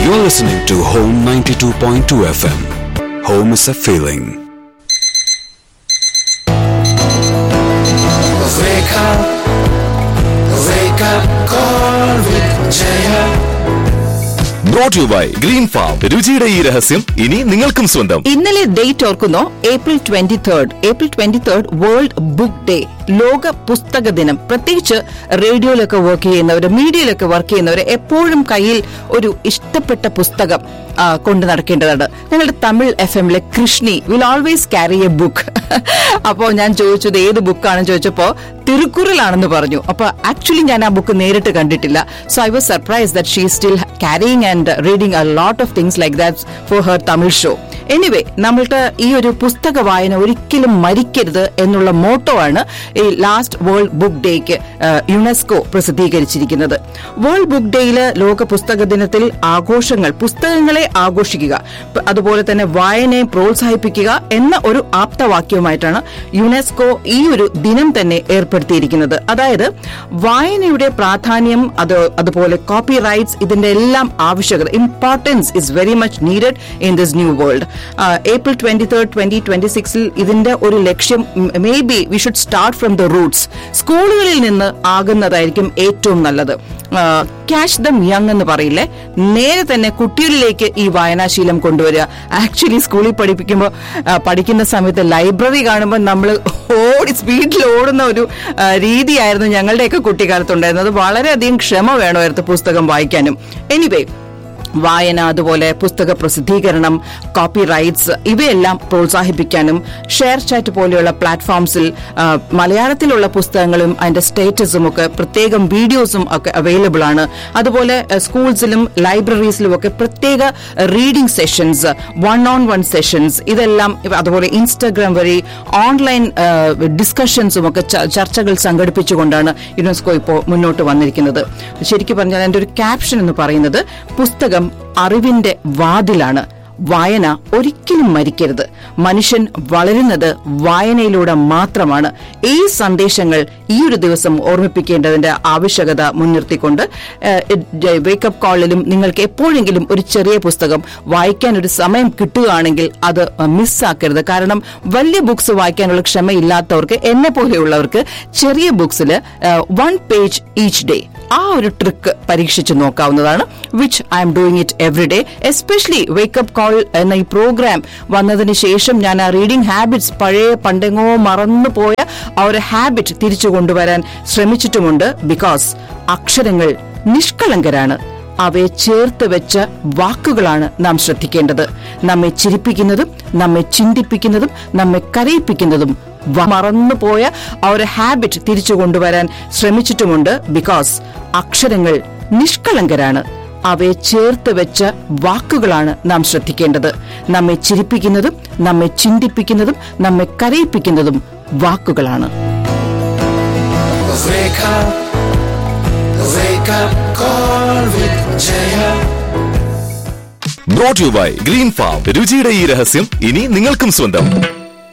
You're listening to Home 92.2 FM. Home is a feeling. Wake up, wake up, call with Jaya. Brought you by Green Farm രുചിയുടെ ഈ രഹസ്യം ഇനി നിങ്ങൾക്കും സ്വന്തം ഇന്നലെ ഡേറ്റ് ഓർക്കുന്നോ April twenty third April twenty third world book day ലോക പുസ്തക ദിനം പ്രത്യേകിച്ച് റേഡിയോയിലൊക്കെ വർക്ക് ചെയ്യുന്നവർ മീഡിയയിലൊക്കെ വർക്ക് ചെയ്യുന്നവർ എപ്പോഴും കയ്യിൽ ഒരു ഇഷ്ടപ്പെട്ട പുസ്തകം ആ, കൊണ്ട് നടക്കേണ്ടതാണ് ഞങ്ങളുടെ തമിഴ് എഫ് എമ്മിലെ Krishni will always carry a book അപ്പോ ഞാൻ ചോദിച്ചത് ഏത് ബുക്കാണെന്ന് ചോദിച്ചപ്പോ തിരുക്കുറലാണെന്ന് പറഞ്ഞു അപ്പൊ ആക്ച്വലി ഞാൻ ആ ബുക്ക് നേരിട്ട് കണ്ടിട്ടില്ല so I was surprise that she still carrying and reading a lot of things like that for her Tamil show anyway നമ്മൾക്ക് ഈ ഒരു പുസ്തക വായന ഒരിക്കലും മരിക്കരുത് എന്നുള്ള മോട്ടോ ആണ് ഈ ലാസ്റ്റ് വേൾഡ് ബുക്ക് ഡേക്ക് യുനെസ്കോ പ്രസിദ്ധീകരിച്ചിരിക്കുന്നത് വേൾഡ് ബുക്ക് ഡേയില് ലോക പുസ്തക ദിനത്തിൽ ആഘോഷങ്ങൾ പുസ്തകങ്ങളെ ആഘോഷിക്കുക പ- അതുപോലെ തന്നെ വായനയെ പ്രോത്സാഹിപ്പിക്കുക എന്ന ഒരു ആപ്തവാക്യവുമായിട്ടാണ് യുനെസ്കോ ഈ ഒരു ദിനം തന്നെ ഏർപ്പെടുത്തിയിരിക്കുന്നത് അതായത് വായനയുടെ പ്രാധാന്യം അത് അതുപോലെ കോപ്പി റൈറ്റ്സ് ഇതിന്റെ എല്ലാം ആവശ്യകത importance is very much needed in this new world April twenty third twenty twenty സിക്സിൽ ഇതിന്റെ ഒരു ലക്ഷ്യം maybe we should start from the roots സ്കൂളുകളിൽ നിന്ന് ആകുന്നതായിരിക്കും ഏറ്റവും നല്ലത് ക്യാഷ് ദം യങ് എന്ന് പറയില്ലേ നേരെ തന്നെ കുട്ടികളിലേക്ക് ഈ വായനാശീലം കൊണ്ടുവരിക ആക്ച്വലി സ്കൂളിൽ പഠിപ്പിക്കുമ്പോൾ ആ, പഠിക്കുന്ന സമയത്ത് ലൈബ്രറി കാണുമ്പോൾ നമ്മൾ ഓടി സ്പീഡിൽ ഓടുന്ന ഒരു ആ, രീതിയായിരുന്നു ഞങ്ങളുടെയൊക്കെ കുട്ടിക്കാലത്തുണ്ടായിരുന്നത് അത് വളരെയധികം ക്ഷമ വേണമായിരുന്നു പുസ്തകം വായിക്കാനും എനിവേ വായന അതുപോലെ പുസ്തക പ്രസിദ്ധീകരണം കോപ്പി റൈറ്റ്സ് ഇവയെല്ലാം പ്രോത്സാഹിപ്പിക്കാനും ഷെയർ ചാറ്റ് പോലെയുള്ള പ്ലാറ്റ്ഫോംസിൽ ആ, മലയാളത്തിലുള്ള പുസ്തകങ്ങളും അതിന്റെ സ്റ്റേറ്റസും ഒക്കെ പ്രത്യേകം വീഡിയോസും ഒക്കെ അവൈലബിൾ ആണ് അതുപോലെ ആ, സ്കൂൾസിലും ലൈബ്രറീസിലും ഒക്കെ പ്രത്യേക reading sessions one on one sessions ഇതെല്ലാം ഇവ- അതുപോലെ ഇൻസ്റ്റാഗ്രാം വഴി ഓൺലൈൻ ഡിസ്കഷൻസും ഒക്കെ ച- ചർച്ചകൾ സംഘടിപ്പിച്ചുകൊണ്ടാണ് യുനെസ്കോ ഇപ്പോൾ മുന്നോട്ട് വന്നിരിക്കുന്നത് ശരിക്കും പറഞ്ഞാൽ എൻ്റെ ഒരു ക്യാപ്ഷൻ എന്ന് പറയുന്നത് പുസ്തകം അറിവിന്റെ വാതിലാണ് വായന ഒരിക്കലും മരിക്കരുത് മനുഷ്യൻ വളരുന്നത് വായനയിലൂടെ മാത്രമാണ് ഈ സന്ദേശങ്ങൾ ഈ ഒരു ദിവസം ഓർമ്മിപ്പിക്കേണ്ടതിന്റെ ആവശ്യകത മുൻനിർത്തിക്കൊണ്ട് വേക്കപ്പ് കോളിലും നിങ്ങൾക്ക് എപ്പോഴെങ്കിലും ഒരു ചെറിയ പുസ്തകം വായിക്കാൻ ഒരു സമയം കിട്ടുകയാണെങ്കിൽ അത് മിസ്സാക്കരുത് കാരണം വലിയ ബുക്സ് വായിക്കാനുള്ള ക്ഷമയില്ലാത്തവർക്ക് എന്നെ പോലെയുള്ളവർക്ക് ചെറിയ ബുക്സിൽ വൺ പേജ് ഈച്ച് ഡേ ആ ഒരു ട്രിക്ക് പരീക്ഷിച്ച് നോക്കാവുന്നതാണ് which I'm doing it every day especially wake up call എന്ന ഈ പ്രോഗ്രാം വന്നതിന് ശേഷം ഞാൻ ആ റീഡിംഗ് ഹാബിറ്റ്സ് പഴയ പണ്ടെങ്ങോ മറന്നു പോയ ആ ഒരു ഹാബിറ്റ് തിരിച്ചു കൊണ്ടുവരാൻ ശ്രമിച്ചിട്ടുമുണ്ട് ബിക്കോസ് അക്ഷരങ്ങൾ നിഷ്കളങ്കരാണ് അവയെ ചേർത്ത് വെച്ച വാക്കുകളാണ് നാം ശ്രദ്ധിക്കേണ്ടത് നമ്മെ ചിരിപ്പിക്കുന്നതും നമ്മെ ചിന്തിപ്പിക്കുന്നതും നമ്മെ കരയിപ്പിക്കുന്നതും വ- മറന്നുപോയ ആ ഒരു ഹാബിറ്റ് തിരിച്ചു കൊണ്ടുവരാൻ ശ്രമിച്ചിട്ടുമുണ്ട് ബിക്കോസ് അക്ഷരങ്ങൾ നിഷ്കളങ്കരാണ് അവയെ ചേർത്ത് വെച്ച വാക്കുകളാണ് നാം ശ്രദ്ധിക്കേണ്ടത് നമ്മെ ചിരിപ്പിക്കുന്നതും നമ്മെ ചിന്തിപ്പിക്കുന്നതും നമ്മെ കരയിപ്പിക്കുന്നതും വാക്കുകളാണ് Wake up, wake up, call with Jaya. Brought you by Green Farm രുചിയുടെ ഈ രഹസ്യം ഇനി നിങ്ങൾക്കും സ്വന്തം